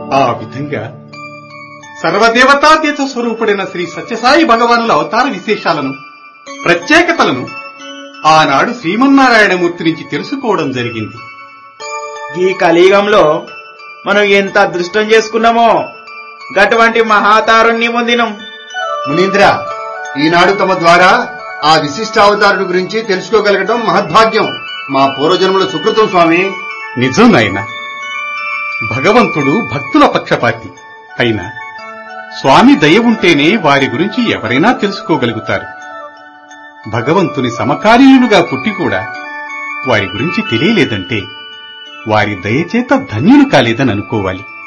ఆ విధంగా సర్వదేవతాతీత స్వరూపుడైన శ్రీ సత్యసాయి భగవానుల అవతార విశేషాలను ప్రత్యేకతలను ఆనాడు శ్రీమన్నారాయణమూర్తి నుంచి తెలుసుకోవడం జరిగింది ఈ కలియుగంలో మనం ఎంత అదృష్టం చేసుకున్నామో గటువంటి మహాతారుణ్ణి పొందినం మునీంద్ర ఈనాడు తమ ద్వారా ఆ విశిష్టావతారుడి గురించి తెలుసుకోగలగడం మహద్భాగ్యం మా పూర్వజన్మల సుకృతం స్వామి నిజం నాయన భగవంతుడు భక్తుల పక్షపాతి అయినా స్వామి దయ ఉంటేనే వారి గురించి ఎవరైనా తెలుసుకోగలుగుతారు భగవంతుని సమకాలీనులుగా పుట్టి కూడా వారి గురించి తెలియలేదంటే వారి దయచేత ధన్యులు కాలేదని అనుకోవాలి